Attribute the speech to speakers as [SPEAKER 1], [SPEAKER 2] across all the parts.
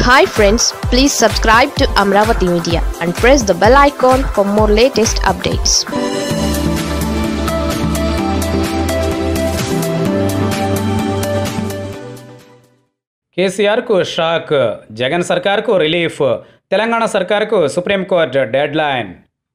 [SPEAKER 1] hi friends please subscribe to Amaravati media and press the bell icon for more latest updates
[SPEAKER 2] కేసీఆర్కు shock Jagan సర్కార్కు relief Telangana సర్కార్కు supreme court deadline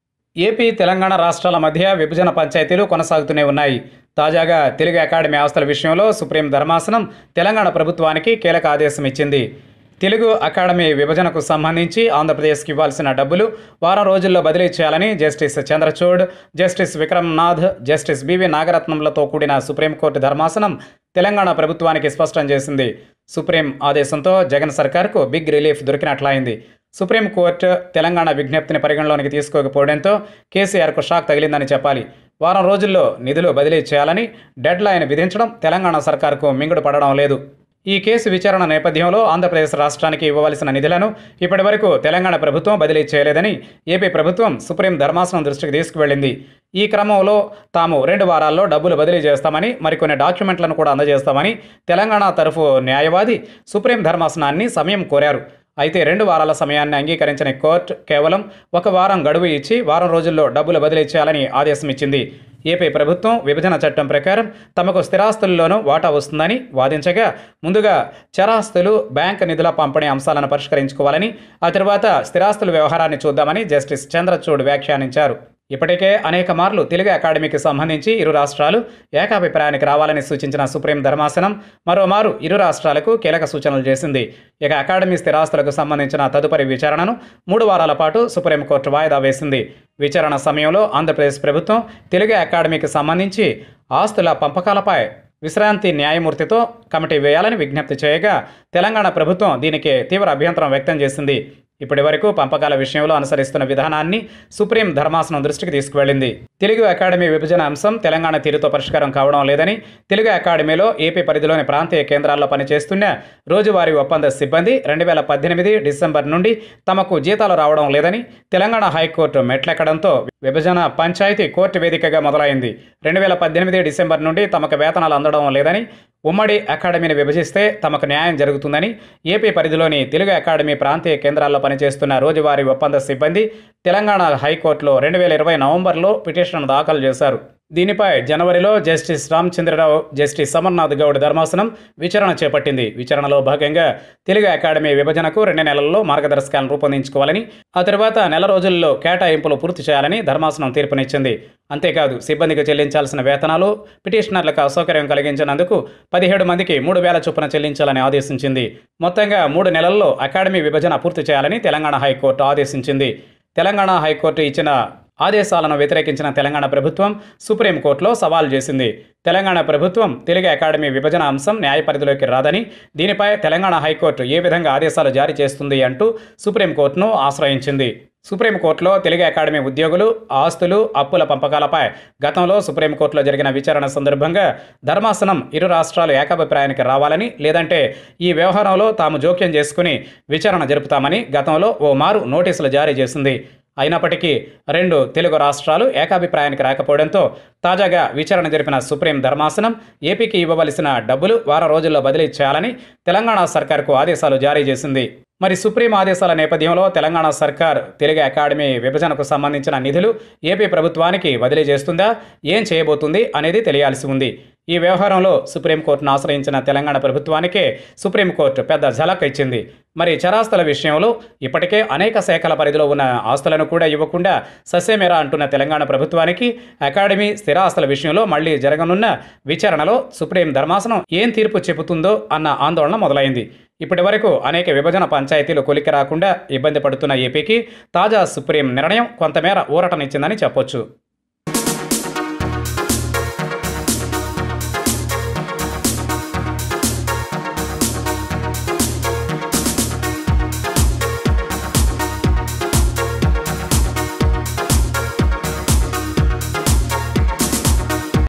[SPEAKER 2] AP Telangana రాష్ట్రాల మధ్య విభజన పంచాయతీలు కొనసాగుతూనే ఉన్నాయి తాజాగా తెలుగు అకాడమీ ఆస్తుల విషయంలో సుప్రీం ధర్మాసనం తెలంగాణ ప్రభుత్వానికి కీలక ఆదేశం ఇచ్చింది తెలుగు అకాడమీ విభజనకు సంబంధించి ఆంధ్రప్రదేశ్కి ఇవ్వాల్సిన డబ్బులు వారం రోజుల్లో బదిలీ చేయాలని justice Chandrachud justice Vikram Nath justice BV నాగరత్నంలతో కూడిన సుప్రీంకోర్టు ధర్మాసనం తెలంగాణ ప్రభుత్వానికి స్పష్టం చేసింది సుప్రీం ఆదేశంతో జగన్ సర్కార్కు బిగ్ రిలీఫ్ దొరికినట్లయింది సుప్రీంకోర్టు తెలంగాణ విజ్ఞప్తిని పరిగణలోనికి తీసుకోకపోవడంతో కేసీఆర్కు షాక్ తగిలిందని చెప్పాలి వారం రోజుల్లో నిధులు బదిలీ చేయాలని డెడ్ లైన్ విధించడం తెలంగాణ సర్కార్కు మింగుడు పడడం లేదు ఈ కేసు విచారణ నేపథ్యంలో ఆంధ్రప్రదేశ్ రాష్ట్రానికి ఇవ్వవలసిన నిధులను ఇప్పటివరకు తెలంగాణ ప్రభుత్వం బదిలీ చేయలేదని ఏపీ ప్రభుత్వం సుప్రీం ధర్మాసనం దృష్టికి తీసుకువెళ్ళింది ఈ క్రమంలో తాము రెండు వారాల్లో డబ్బులు బదిలీ చేస్తామని మరికొన్ని డాక్యుమెంట్లను కూడా అందజేస్తామని తెలంగాణ తరఫు న్యాయవాది సుప్రీం ధర్మాసనాన్ని సమయం కోరారు అయితే రెండు వారాల సమయాన్ని అంగీకరించిన కోర్టు కేవలం ఒక వారం గడువు ఇచ్చి వారం రోజుల్లో డబ్బులు బదిలీ చేయాలని ఆదేశం ఇచ్చింది ఏపీ ప్రభుత్వం విభజన చట్టం ప్రకారం తమకు స్థిరాస్తుల్లోనూ వాటా వస్తుందని వాదించగా ముందుగా చరాస్తులు బ్యాంక్ నిధుల పంపిణీ అంశాలను పరిష్కరించుకోవాలని ఆ తర్వాత స్థిరాస్తుల వ్యవహారాన్ని చూద్దామని జస్టిస్ చంద్రచూడ్ వ్యాఖ్యానించారు ఇప్పటికే అనేక మార్లు తెలుగు అకాడమీకి సంబంధించి ఇరు రాష్ట్రాలు ఏకాభిప్రాయానికి రావాలని సూచించిన సుప్రీం ధర్మాసనం మరోమారు ఇరు రాష్ట్రాలకు కీలక సూచనలు చేసింది ఇక అకాడమీ స్థిరాస్తులకు సంబంధించిన తదుపరి విచారణను మూడు వారాల పాటు సుప్రీంకోర్టు వాయిదా వేసింది విచారణ సమయంలో ఆంధ్రప్రదేశ్ ప్రభుత్వం తెలుగు అకాడమీకి సంబంధించి ఆస్తుల పంపకాలపై విశ్రాంతి న్యాయమూర్తితో కమిటీ వేయాలని విజ్ఞప్తి చేయగా తెలంగాణ ప్రభుత్వం దీనికి తీవ్ర అభ్యంతరం వ్యక్తం చేసింది ఇప్పటి వరకు పంపకాల విషయంలో అనుసరిస్తున్న విధానాన్ని సుప్రీం ధర్మాసనం దృష్టికి తీసుకువెళ్ళింది తెలుగు అకాడమీ విభజన అంశం తెలంగాణ తీరుతో పరిష్కారం కావడం లేదని తెలుగు అకాడమీలో ఏపీ పరిధిలోని ప్రాంతీయ కేంద్రాల్లో పనిచేస్తున్న రోజువారీ ఒప్పంద సిబ్బంది రెండు వేల పద్దెనిమిది డిసెంబర్ నుండి తమకు జీతాలు రావడం లేదని తెలంగాణ హైకోర్టు మెట్లెక్కడంతో విభజన పంచాయతీ కోర్టు వేదికగా మొదలైంది రెండు వేల పద్దెనిమిది డిసెంబర్ నుండి తమకు వేతనాలు అందడం లేదని ఉమ్మడి అకాడమీని విభజిస్తే తమకు న్యాయం జరుగుతుందని ఏపీ పరిధిలోని తెలుగు అకాడమీ ప్రాంతీయ కేంద్రాల్లో పనిచేస్తున్న రోజువారీ ఒప్పంద సిబ్బంది తెలంగాణ హైకోర్టులో రెండు వేల ఇరవై నవంబర్లో పిటిషన్ దాఖలు చేశారు దీనిపై జనవరిలో జస్టిస్ రామచంద్రరావు జస్టిస్ అమర్నాథ్ గౌడ్ ధర్మాసనం విచారణ చేపట్టింది విచారణలో భాగంగా తెలుగు అకాడమీ విభజనకు రెండు నెలల్లో మార్గదర్శకాలను రూపొందించుకోవాలని ఆ తర్వాత నెల రోజుల్లో కేటాయింపులు పూర్తి చేయాలని ధర్మాసనం తీర్పునిచ్చింది అంతేకాదు సిబ్బందికి చెల్లించాల్సిన వేతనాలు పిటిషనర్లకు అసౌకర్యం కలిగించినందుకు పదిహేడు మందికి మూడు వేల చొప్పున చెల్లించాలని ఆదేశించింది మొత్తంగా మూడు నెలల్లో అకాడమీ విభజన పూర్తి చేయాలని తెలంగాణ హైకోర్టు ఆదేశించింది తెలంగాణ హైకోర్టు ఇచ్చిన ఆదేశాలను వ్యతిరేకించిన తెలంగాణ ప్రభుత్వం సుప్రీంకోర్టులో సవాల్ చేసింది తెలంగాణ ప్రభుత్వం తెలుగు అకాడమీ విభజన అంశం న్యాయ పరిధిలోకి రాదని దీనిపై తెలంగాణ హైకోర్టు ఏ విధంగా ఆదేశాలు జారీ చేస్తుంది అంటూ సుప్రీంకోర్టును ఆశ్రయించింది సుప్రీంకోర్టులో తెలుగు అకాడమీ ఉద్యోగులు ఆస్తులు అప్పుల పంపకాలపై గతంలో సుప్రీంకోర్టులో జరిగిన విచారణ సందర్భంగా ధర్మాసనం ఇరు రాష్ట్రాలు ఏకాభిప్రాయానికి రావాలని లేదంటే ఈ వ్యవహారంలో తాము జోక్యం చేసుకుని విచారణ జరుపుతామని గతంలో ఓ మారు నోటీసులు జారీ చేసింది అయినప్పటికీ రెండు తెలుగు రాష్ట్రాలు ఏకాభిప్రాయానికి రాకపోవడంతో తాజాగా విచారణ జరిపిన సుప్రీం ధర్మాసనం ఏపీకి ఇవ్వవలసిన డబ్బులు వారం రోజుల్లో బదిలీ చేయాలని తెలంగాణ సర్కార్కు ఆదేశాలు జారీ చేసింది మరి సుప్రీం ఆదేశాల నేపథ్యంలో తెలంగాణ సర్కార్ తెలుగు అకాడమీ విభజనకు సంబంధించిన నిధులు ఏపీ ప్రభుత్వానికి బదిలీ చేస్తుందా ఏం చేయబోతుంది అనేది తెలియాల్సి ఉంది ఈ వ్యవహారంలో సుప్రీంకోర్టును ఆశ్రయించిన తెలంగాణ ప్రభుత్వానికే సుప్రీంకోర్టు పెద్ద ఝలక్ ఇచ్చింది మరి చరాస్తుల విషయంలో ఇప్పటికే అనేక శాఖల పరిధిలో ఉన్న ఆస్తులను కూడా ఇవ్వకుండా ససేమేరా అంటున్న తెలంగాణ ప్రభుత్వానికి అకాడమీ స్థిరాస్తుల విషయంలో మళ్లీ జరగనున్న విచారణలో సుప్రీం ధర్మాసనం ఏం తీర్పు చెబుతుందో అన్న ఆందోళన మొదలైంది ఇప్పటి వరకు అనేక విభజన పంచాయతీలు కొలికి రాకుండా ఇబ్బంది పడుతున్న ఏపీకి తాజా సుప్రీం నిర్ణయం కొంతమేర ఊరటనిచ్చిందని చెప్పొచ్చు